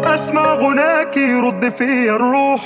اسمع غناك يرد فيا الروح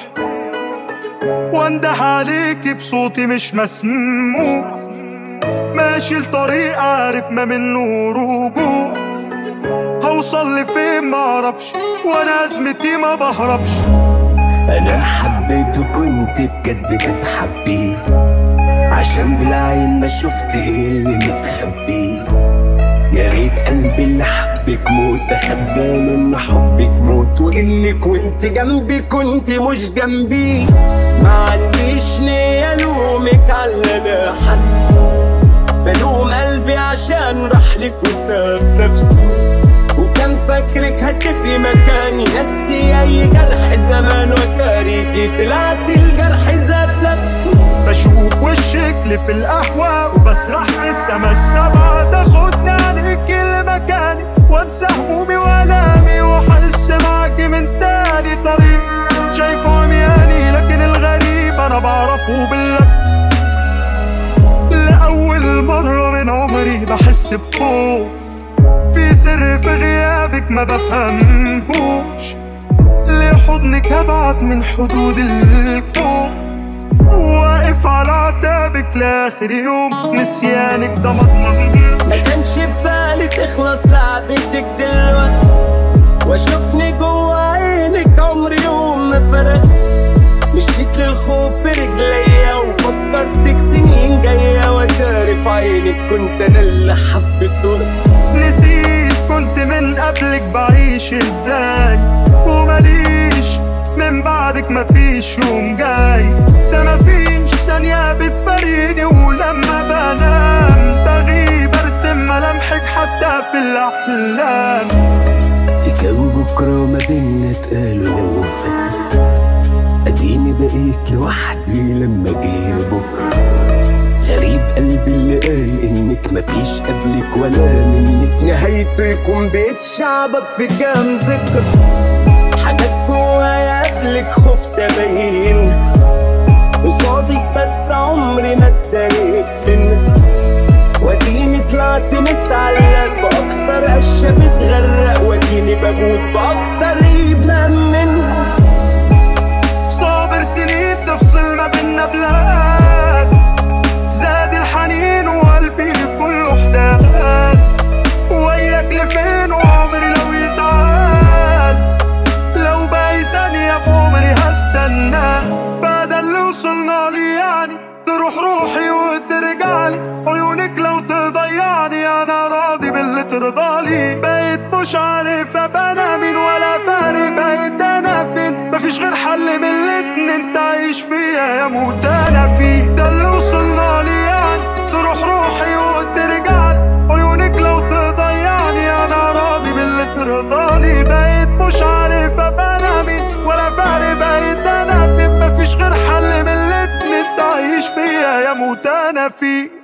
وانده عليك بصوتي مش مسموع ماشي لطريق عارف ما منه رجوع هوصل لفين معرفش وانا ازمتي ما بهربش انا حبيته كنت بجد كنت حبيه عشان بالعين ما شفت ايه اللي متخبي يا ريت قلبي اللي حبك موت تخباني ان حبك موت وانك وانت جنبي كنت مش جنبي ما عنديش نية الومك على اللي انا حاسه بلوم قلبي عشان راحلك وساب نفسه وكان فاكرك هتبقي مكاني نسي اي جرح زمان وتاريخي طلعت الجرح ذات نفسه بشوف وشك اللي في القهوة وبسرح في السما السبعة تاخدني عنك كل مكاني وانسى همومي والامي واحس معاكي من تاني طريق شايفه عمياني لكن الغريب انا بعرفه باللبس لأول مرة من عمري بحس بخوف في سر في غيابك ما بفهمهوش لحضنك ابعد من حدود الكون واقف على عتابك لاخر يوم نسيانك ده مضمون ما كانش ببالي تخلص لعبتك دلوقتي واشوفني جوا عينك عمري يوم ما فرق مشيت للخوف برجليا وفكرتك سنين جاية وتاري في عينك كنت انا اللي حبيته نسيت كنت من قبلك بعيش ازاي ومليش من بعدك مفيش يوم جاي ده مفيش ثانية بتفارقني ولما بنام بغيب ارسم ملامحك حتى في الاحلام في كام بكرة ما بينا اتقالوا لو فات اديني بقيت لوحدي لما جه بكرة غريب قلبي اللي قال انك مفيش قبلك ولا منك نهايته يكون بيت شعبك في كام ذكرى حاجات جوايا قبلك خفت ابين قصادك بس عمري ما اتضايقت منك واديني طلعت متعلق باكتر قشه بتغرق واديني بموت باكتر ايد مأمنها صابر سنين تفصل ما بينا بلاد زاد الحنين وقلبي كله حداد وياك لفين وعمري لو يتعاد لو باقي ثانية في عمري هستنى بعد اللي وصلنا لي يعني تروح روحي وترجعلي عيونك لو تضيعني انا راضي باللي ترضالي بقيت مش عارف ابقى انا مين ولا فارق بقيت انا فين مفيش غير حل من الاتنين تعيش فيها يا موت انا فيه ده اللي وصلنا لي يعني تروح روحي وترجعلي عيونك لو تضيعني انا راضي باللي ترضالي بقيت مش عارف ابقى انا مين ولا فارق بقيت انا فين مفيش غير حل من الاتنين تعيش فيها يا موت انا فيه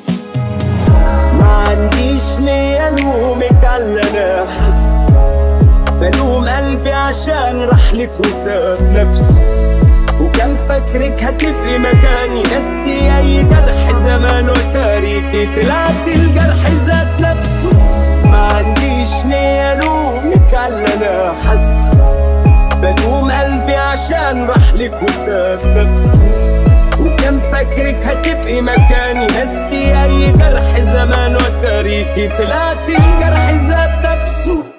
ما عنديش نية الومك على اللي انا حاسه بلوم قلبي عشان راحلك وساب نفسه وكان فاكرك هتبقي مكاني نسي اي جرح زمان وتاريخي طلعت الجرح ذات نفسه ما عنديش نية الومك على اللي انا حاسه بلوم قلبي عشان راحلك وساب نفسه وكان فاكرك هتبقي مكاني نسي اي جرح زمان وتاريخي طلعت الجرح ذات نفسه